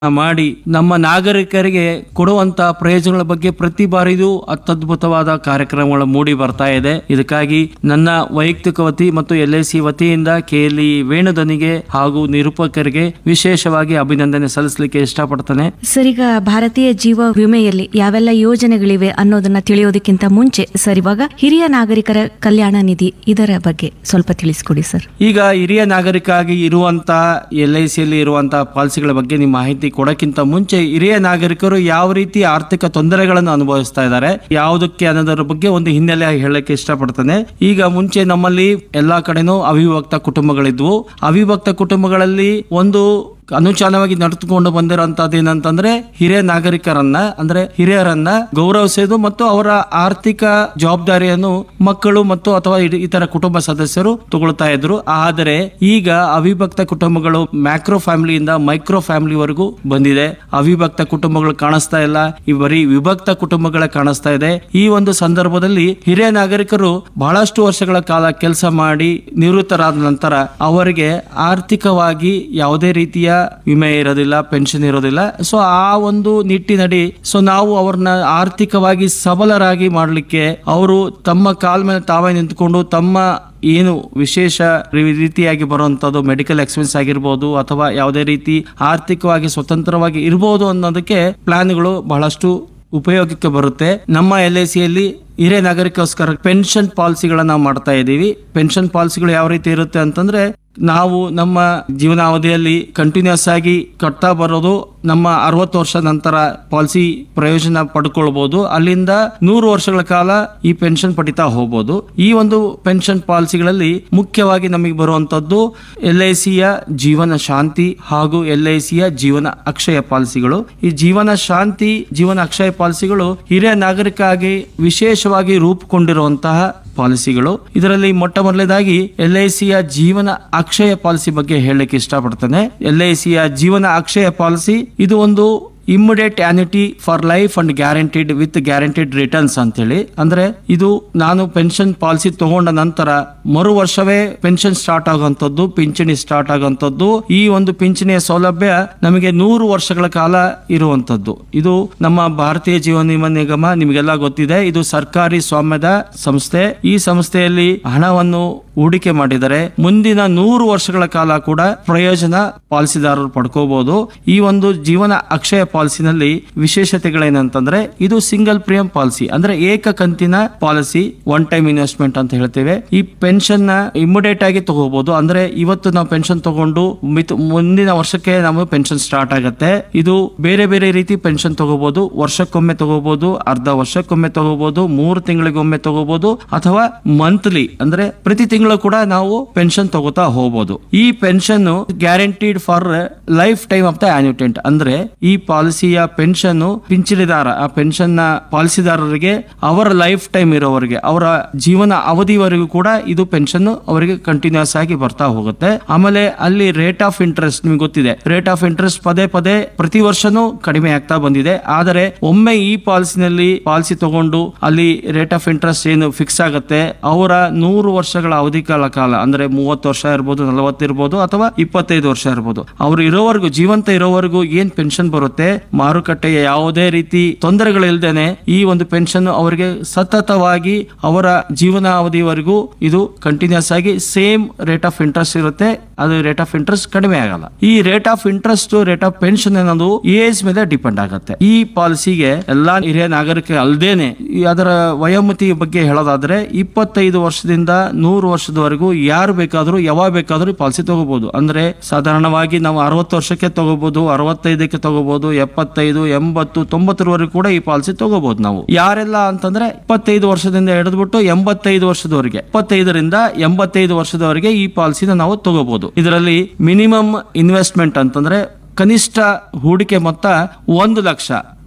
ಮಾಡಿ ನಮ್ಮ ನಾಗರಿಕರಿಗೆ ಕೊಡುವಂತ ಪ್ರಯೋಜನಗಳ ಬಗ್ಗೆ ಪ್ರತಿ ಬಾರಿಯೂ ಅತ್ಯದ್ಭುತವಾದ ಕಾರ್ಯಕ್ರಮಗಳು ಮೂಡಿ ಬರ್ತಾ ಇದೆ ಇದಕ್ಕಾಗಿ ನನ್ನ ವೈಯಕ್ತಿಕ ವತಿ ಮತ್ತು ಎಲ್ ಐ ಸಿ ವತಿಯಿಂದ ಕೆಎಲ್ಇ ವೇಣುಧನಿಗೆ ಹಾಗೂ ನಿರೂಪಕರಿಗೆ ವಿಶೇಷವಾಗಿ ಅಭಿನಂದನೆ ಸಲ್ಲಿಸಲಿಕ್ಕೆ ಇಷ್ಟಪಡ್ತೇನೆ ಸರ್ ಈಗ ಭಾರತೀಯ ಜೀವ ವಿಮೆಯಲ್ಲಿ ಯಾವೆಲ್ಲ ಯೋಜನೆಗಳಿವೆ ಅನ್ನೋದನ್ನ ತಿಳಿಯೋದಕ್ಕಿಂತ ಮುಂಚೆ ಸರ್ ಇವಾಗ ಹಿರಿಯ ನಾಗರಿಕರ ಕಲ್ಯಾಣ ನಿಧಿ ಇದರ ಬಗ್ಗೆ ಸ್ವಲ್ಪ ತಿಳಿಸ್ಕೊಡಿ ಸರ್ ಈಗ ಹಿರಿಯ ನಾಗರಿಕಾಗಿ ಇರುವಂತಹ ಎಲ್ ಐ ಸಿಯಲ್ಲಿ ಇರುವಂತಹ ಪಾಲಿಸಿಗಳ ಬಗ್ಗೆ ನಿಮ್ಮ ಮಾಹಿತಿ ಕೊಡಕ್ಕಿಂತ ಮುಂಚೆ ಹಿರಿಯ ನಾಗರಿಕರು ಯಾವ ರೀತಿ ಆರ್ಥಿಕ ತೊಂದರೆಗಳನ್ನು ಅನುಭವಿಸ್ತಾ ಇದ್ದಾರೆ ಯಾವುದಕ್ಕೆ ಅನ್ನೋದರ ಬಗ್ಗೆ ಒಂದು ಹಿನ್ನೆಲೆ ಹೇಳಕ್ಕೆ ಇಷ್ಟಪಡ್ತೇನೆ ಈಗ ಮುಂಚೆ ನಮ್ಮಲ್ಲಿ ಎಲ್ಲಾ ಕಡೆನೂ ಅವಿಭಕ್ತ ಕುಟುಂಬಗಳಿದ್ವು ಅವಿಭಕ್ತ ಕುಟುಂಬಗಳಲ್ಲಿ ಒಂದು ಅನುಚಾನವಾಗಿ ನಡೆದುಕೊಂಡು ಬಂದಿರೋಂಥದ್ದು ಏನಂತಂದ್ರೆ ಹಿರಿಯ ನಾಗರಿಕರನ್ನ ಅಂದ್ರೆ ಹಿರಿಯರನ್ನ ಗೌರವಿಸೋದು ಮತ್ತು ಅವರ ಆರ್ಥಿಕ ಜವಾಬ್ದಾರಿಯನ್ನು ಮಕ್ಕಳು ಮತ್ತು ಅಥವಾ ಇಡ- ಇತರ ಕುಟುಂಬ ಸದಸ್ಯರು ತಗೊಳ್ತಾ ಇದ್ರು ಆದರೆ ಈಗ ಅವಿಭಕ್ತ ಕುಟುಂಬಗಳು ಮ್ಯಾಕ್ರೋ ಫ್ಯಾಮಿಲಿಯಿಂದ ಮೈಕ್ರೋ ಫ್ಯಾಮಿಲಿವರೆಗೂ ಬಂದಿದೆ ಅವಿಭಕ್ತ ಕುಟುಂಬಗಳು ಕಾಣಿಸ್ತಾ ಇಲ್ಲ ಈ ಬರೀ ವಿಭಕ್ತ ಕುಟುಂಬಗಳ ಕಾಣಿಸ್ತಾ ಇದೆ ಈ ಒಂದು ಸಂದರ್ಭದಲ್ಲಿ ಹಿರಿಯ ನಾಗರಿಕರು ಬಹಳಷ್ಟು ವರ್ಷಗಳ ಕಾಲ ಕೆಲಸ ಮಾಡಿ ನಿವೃತ್ತರಾದ ನಂತರ ಅವರಿಗೆ ಆರ್ಥಿಕವಾಗಿ ಯಾವುದೇ ರೀತಿಯ ವಿಮೆ ಇರೋದಿಲ್ಲ ಪೆನ್ಷನ್ ಇರೋದಿಲ್ಲ ಸೊ ಆ ಒಂದು ನಿಟ್ಟಿನಡಿ ಸೊ ನಾವು ಅವ್ರನ್ನ ಆರ್ಥಿಕವಾಗಿ ಸಬಲರಾಗಿ ಮಾಡಲಿಕ್ಕೆ ಅವರು ತಮ್ಮ ಕಾಲ ಮೇಲೆ ತಾವೇ ನಿಂತ್ಕೊಂಡು ತಮ್ಮ ಏನು ವಿಶೇಷ ರೀ- ರೀತಿಯಾಗಿ ಬರುವಂತದ್ದು ಮೆಡಿಕಲ್ ಎಕ್ಸ್ಪೆನ್ಸ್ ಆಗಿರ್ಬೋದು ಅಥವಾ ಯಾವುದೇ ರೀತಿ ಆರ್ಥಿಕವಾಗಿ ಸ್ವತಂತ್ರವಾಗಿ ಇರ್ಬೋದು ಅನ್ನೋದಕ್ಕೆ ಪ್ಲಾನ್ಗಳು ಬಹಳಷ್ಟು ಉಪಯೋಗಕ್ಕೆ ಬರುತ್ತೆ ನಮ್ಮ ಎಲ್ ಐ ಸಿಯಲ್ಲಿ ಹಿರಿಯ ನಾಗರಿಕೋಸ್ಕರ ಪೆನ್ಷನ್ ಪಾಲಿಸಿಗಳನ್ನ ನಾವು ಮಾಡ್ತಾ ಇದ್ದೀವಿ ಪೆನ್ಷನ್ ಪಾಲಿಸಿಗಳು ಯಾವ ರೀತಿ ಇರುತ್ತೆ ಅಂತಂದ್ರೆ ನಾವು ನಮ್ಮ ಜೀವನಾವಧಿಯಲ್ಲಿ ಕಂಟಿನ್ಯೂಸ್ ಆಗಿ ಕಟ್ತಾ ಬರೋದು ನಮ್ಮ ಅರವತ್ತು ವರ್ಷ ನಂತರ ಪಾಲಿಸಿ ಪ್ರಯೋಜನ ಪಡ್ಕೊಳ್ಬಹುದು ಅಲ್ಲಿಂದ ನೂರು ವರ್ಷಗಳ ಕಾಲ ಈ ಪೆನ್ಷನ್ ಪಡಿತಾ ಹೋಗ್ಬೋದು ಈ ಒಂದು ಪೆನ್ಷನ್ ಪಾಲಿಸಿಗಳಲ್ಲಿ ಮುಖ್ಯವಾಗಿ ನಮಗೆ ಬರುವಂತದ್ದು ಎಲ್ ಐ ಸಿಯ ಜೀವನ ಶಾಂತಿ ಹಾಗೂ ಎಲ್ ಐ ಸಿಯ ಜೀವನ ಅಕ್ಷಯ ಪಾಲಿಸಿಗಳು ಈ ಜೀವನ ಶಾಂತಿ ಜೀವನ ಅಕ್ಷಯ ಪಾಲಿಸಿಗಳು ಹಿರಿಯ ನಾಗರಿಕಾಗಿ ವಿಶೇಷವಾಗಿ ರೂಪುಗೊಂಡಿರುವಂತಹ ಪಾಲಿಸಿಗಳು ಇದರಲ್ಲಿ ಮೊಟ್ಟ ಮೊದಲನೇದಾಗಿ ಎಲ್ ಐ ಸಿಯ ಜೀವನ ಅಕ್ಷಯ ಪಾಲಿಸಿ ಬಗ್ಗೆ ಹೇಳಲಿಕ್ಕೆ ಇಷ್ಟಪಡ್ತೇನೆ ಎಲ್ ಐ ಸಿಯ ಜೀವನ ಅಕ್ಷಯ ಪಾಲಿಸಿ ಇದು ಒಂದು immediate annuity for life and guaranteed with guaranteed returns ಅಂತೇಳಿ ಅಂದ್ರೆ ಇದು ನಾನು ಪೆನ್ಷನ್ ಪಾಲಿಸಿ ತಗೊಂಡ ನಂತರ ಮರು ವರ್ಷವೇ ಪೆನ್ಷನ್ ಸ್ಟಾರ್ಟ್ ಆಗುವಂತದ್ದು ಪಿಂಚಣಿ ಸ್ಟಾರ್ಟ್ ಆಗುವಂತದ್ದು ಈ ಒಂದು ಪಿಂಚಣಿಯ ಸೌಲಭ್ಯ ನಮಗೆ ನೂರು ವರ್ಷಗಳ ಕಾಲ ಇರುವಂತದ್ದು ಇದು ನಮ್ಮ ಭಾರತೀಯ ಜೀವನ ವಿಮಾ ನಿಗಮ ನಿಮಗೆಲ್ಲ ಗೊತ್ತಿದೆ ಇದು ಸರ್ಕಾರಿ ಸ್ವಾಮ್ಯದ ಸಂಸ್ಥೆ ಈ ಸಂಸ್ಥೆಯಲ್ಲಿ ಹಣವನ್ನು ಹೂಡಿಕೆ ಮಾಡಿದರೆ ಮುಂದಿನ ನೂರು ವರ್ಷಗಳ ಕಾಲ ಕೂಡ ಪ್ರಯೋಜನ ಪಾಲಿಸಿದಾರರು ಪಡ್ಕೋಬಹುದು ಈ ಒಂದು ಜೀವನ ಅಕ್ಷಯ ಪಾಲಿಸಿನಲ್ಲಿ ವಿಶೇಷತೆಗಳೇನಂತಂದ್ರೆ ಇದು ಸಿಂಗಲ್ ಪ್ರೀಮಿಯಂ ಪಾಲಿಸಿ ಅಂದ್ರೆ ಏಕ ಕಂತಿನ ಪಾಲಿಸಿ ಒನ್ ಟೈಮ್ ಇನ್ವೆಸ್ಟ್ಮೆಂಟ್ ಅಂತ ಹೇಳ್ತೇವೆ ಈ ಪೆನ್ಷನ್ ನ ಇಮಿಡಿಯೇಟ್ ಆಗಿ ತಗೋಬಹುದು ಅಂದ್ರೆ ಇವತ್ತು ನಾವು ಪೆನ್ಷನ್ ತಗೊಂಡು ಮಿತ್- ಮುಂದಿನ ವರ್ಷಕ್ಕೆ ನಾವು ಪೆನ್ಷನ್ ಸ್ಟಾರ್ಟ್ ಆಗುತ್ತೆ ಇದು ಬೇರೆ ಬೇರೆ ರೀತಿ ಪೆನ್ಷನ್ ತಗೋಬಹುದು ವರ್ಷಕ್ಕೊಮ್ಮೆ ತಗೋಬಹುದು ಅರ್ಧ ವರ್ಷಕ್ಕೊಮ್ಮೆ ತಗೋಬಹುದು ಮೂರು ತಿಂಗಳಿಗೊಮ್ಮೆ ತಗೋಬಹುದು ಅಥವಾ ಮಂತ್ಲಿ ಅಂದ್ರೆ ಪ್ರತಿ ತಿಂಗಳು ಕೂಡ ನಾವು ಪೆನ್ಷನ್ ತಗೋತಾ ಹೋಗ್ಬೋದು ಈ pension guaranteed for life time of the annuitant ಅಂದ್ರೆ ಈ ಪಾಲಿಸಿಯ ಪೆನ್ಷನ್ ಪಿಂಚಣಿದಾರ ಆ ಪೆನ್ಷನ್ ನ ಪಾಲಿಸಿದಾರರಿಗೆ ಅವರ ಲೈಫ್ ಟೈಮ್ ಇರೋವರೆಗೆ ಅವರ ಜೀವನ ಅವಧಿವರೆಗೂ ಕೂಡ ಇದು ಪೆನ್ಷನ್ ಅವರಿಗೆ ಕಂಟಿನ್ಯೂಸ್ ಆಗಿ ಬರ್ತಾ ಹೋಗುತ್ತೆ ಆಮೇಲೆ ಅಲ್ಲಿ ರೇಟ್ ಆಫ್ ಇಂಟ್ರೆಸ್ಟ್ ನಿಮ್ಗೆ ಗೊತ್ತಿದೆ ರೇಟ್ ಆಫ್ ಇಂಟ್ರೆಸ್ಟ್ ಪದೇ ಪದೇ ಪ್ರತಿ ವರ್ಷನೂ ಕಡಿಮೆ ಆಗ್ತಾ ಬಂದಿದೆ ಆದರೆ ಒಮ್ಮೆ ಈ ಪಾಲಿಸಿನಲ್ಲಿ ಪಾಲಿಸಿ ತಗೊಂಡು ಅಲ್ಲಿ ರೇಟ್ ಆಫ್ ಇಂಟ್ರೆಸ್ಟ್ ಏನು ಫಿಕ್ಸ್ ಆಗುತ್ತೆ ಅವರ ನೂರು ವರ್ಷಗಳ ಅವಧಿ ಕಾಲ ಕಾಲ ಅಂದ್ರೆ ಮೂವತ್ತು ವರ್ಷ ಇರ್ಬೋದು ನಲವತ್ತು ಇರ್ಬೋದು ಅಥವಾ ಇಪ್ಪತ್ತೈದು ವರ್ಷ ಇರ್ಬೋದು ಅವ್ರು ಇರೋವರೆಗೂ ಜೀವಂತ ಇರೋವರೆಗೂ ಏನ್ ಪೆನ್ಷನ್ ಬರುತ್ತೆ ಮಾರುಕಟ್ಟೆಯ ಯಾವುದೇ ರೀತಿ ತೊಂದರೆಗಳಿಲ್ದೇನೆ ಈ ಒಂದು ಪೆನ್ಷನ್ ಅವರಿಗೆ ಸತತವಾಗಿ ಅವರ ಜೀವನಾವಧಿವರೆಗೂ ಇದು ಕಂಟಿನ್ಯೂಸ್ ಆಗಿ ಸೇಮ್ ರೇಟ್ ಆಫ್ ಇಂಟ್ರೆಸ್ಟ್ ಇರುತ್ತೆ ಅದು ರೇಟ್ ಆಫ್ ಇಂಟ್ರೆಸ್ಟ್ ಕಡಿಮೆ ಆಗಲ್ಲ ಈ rate of interest rate of pension ಅನ್ನೋದು ಏಜ್ ಮೇಲೆ ಡಿಪೆಂಡ್ ಆಗುತ್ತೆ ಈ ಪಾಲಿಸಿಗೆ ಎಲ್ಲಾ ಹಿರಿಯ ನಾಗರಿಕ ಅಲ್ದೇನೆ ಈ ಅದರ ವಯೋಮಿತಿ ಬಗ್ಗೆ ಹೇಳೋದಾದ್ರೆ ಇಪ್ಪತ್ತೈದು ವರ್ಷದಿಂದ ನೂರು ವರ್ಷದವರೆಗೂ ಯಾರು ಬೇಕಾದ್ರೂ ಯಾವಾಗ ಬೇಕಾದ್ರೂ ಪಾಲಿಸಿ ತಗೋಬಹುದು ಅಂದ್ರೆ ಸಾಧಾರಣವಾಗಿ ನಾವು ಅರವತ್ತು ವರ್ಷಕ್ಕೆ ತಗೋಬಹುದು ಅರವತ್ತೈದಕ್ಕೆ ತಗೋಬಹುದು ಎಪ್ಪತ್ತೈದು ಎಂಬತ್ತು ತೊಂಬತ್ತರವರೆಗೂ ಕೂಡ ಈ ಪಾಲಿಸಿ ತಗೋಬಹುದು ನಾವು ಯಾರೆಲ್ಲ ಅಂತಂದ್ರೆ ಇಪ್ಪತ್ತೈದು ವರ್ಷದಿಂದ ಹಿಡಿದ್ಬಿಟ್ಟು ಎಂಬತ್ತೈದು ವರ್ಷದವರೆಗೆ ಇಪ್ಪತ್ತೈದರಿಂದ ಎಂಬತ್ತೈದು ವರ್ಷದವರೆಗೆ ಈ ಪಾಲಿಸಿನ ನಾವು ತಗೋಬಹುದು ಇದರಲ್ಲಿ ಮಿನಿಮಮ್ ಇನ್ವೆಸ್ಟ್ಮೆಂಟ್ ಅಂತಂದ್ರೆ ಕನಿಷ್ಠ ಹೂಡಿಕೆ ಮೊತ್ತ ಒಂದು ಲಕ್ಷ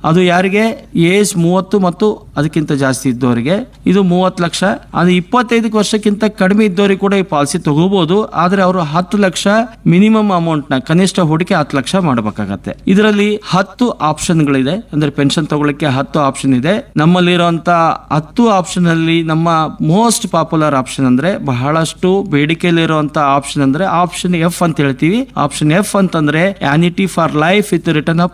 ಅದು ಯಾರಿಗೆ ಏಜ್ ಮೂವತ್ತು ಮತ್ತು ಅದಕ್ಕಿಂತ ಜಾಸ್ತಿ ಇದ್ದವರಿಗೆ ಇದು ಮೂವತ್ತು ಲಕ್ಷ ಅದು ಇಪ್ಪತ್ತೈದು ವರ್ಷಕ್ಕಿಂತ ಕಡಿಮೆ ಇದ್ದವರಿಗೆ ಕೂಡ ಈ ಪಾಲಿಸಿ ತಗೋಬಹುದು ಆದ್ರೆ ಅವರು ಹತ್ತು ಲಕ್ಷ ಮಿನಿಮಮ್ ಅಮೌಂಟ್ ನ ಕನಿಷ್ಠ ಹೂಡಿಕೆ ಹತ್ತು ಲಕ್ಷ ಮಾಡಬೇಕಾಗತ್ತೆ ಇದರಲ್ಲಿ ಹತ್ತು ಆಪ್ಷನ್ಗಳಿದೆ ಅಂದ್ರೆ ಪೆನ್ಷನ್ ತಗೊಳ್ಳಿಕ್ಕೆ ಹತ್ತು ಆಪ್ಷನ್ ಇದೆ ನಮ್ಮಲ್ಲಿರುವಂತ ಹತ್ತು ಆಪ್ಷನ್ ಅಲ್ಲಿ ನಮ್ಮ ಮೋಸ್ಟ್ ಪಾಪ್ಯುಲರ್ ಆಪ್ಷನ್ ಅಂದ್ರೆ ಬಹಳಷ್ಟು ಬೇಡಿಕೆಯಲ್ಲಿರುವಂತ ಆಪ್ಷನ್ ಅಂದ್ರೆ ಆಪ್ಷನ್ ಎಫ್ ಅಂತ ಹೇಳ್ತೀವಿ ಆಪ್ಷನ್ ಎಫ್ ಅಂತಂದ್ರೆ annuity for life with return up